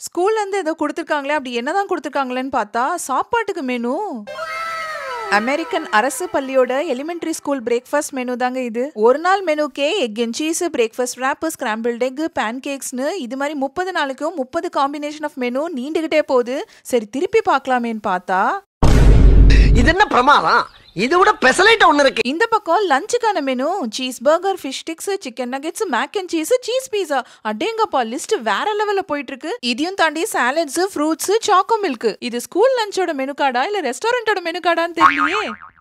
ஸ்கூல்ல இருந்து ஏதோ கொடுத்துருக்காங்களே அப்படி என்னதான் கொடுத்துருக்காங்களேன்னு பார்த்தா சாப்பாட்டுக்கு மெனு அமெரிக்கன் அரசு பள்ளியோட எலிமெண்டரி ஸ்கூல் பிரேக்ஃபாஸ்ட் மெனு தாங்க இது ஒரு நாள் மெனுக்கே egg and cheese breakfast wrap scrambled egg பேன் கேக்ஸ்னு இது மாதிரி முப்பது நாளுக்கும் முப்பது காம்பினேஷன் ஆஃப் மெனு நீண்டுகிட்டே போகுது சரி திருப்பி பார்க்கலாமேன்னு பார்த்தா இது என்ன பிரமாதம் இது விட பெசலைட் ஒண்ணு இருக்கு இந்த பக்கம் லஞ்சுக்கான menu cheese burger fish sticks chicken nuggets mac and cheese cheese pizza அடேங்கப்பா லிஸ்ட் வேற லெவல்ல போயிட்டு இருக்கு இதையும் தாண்டி சாலட்ஸ் ஃப்ரூட்ஸ் சாக்கோ மில்க் இது ஸ்கூல் லஞ்சோட மெனு கார்டா இல்ல ரெஸ்டாரண்டோட மெனு கார்டான்னு தெரியலையே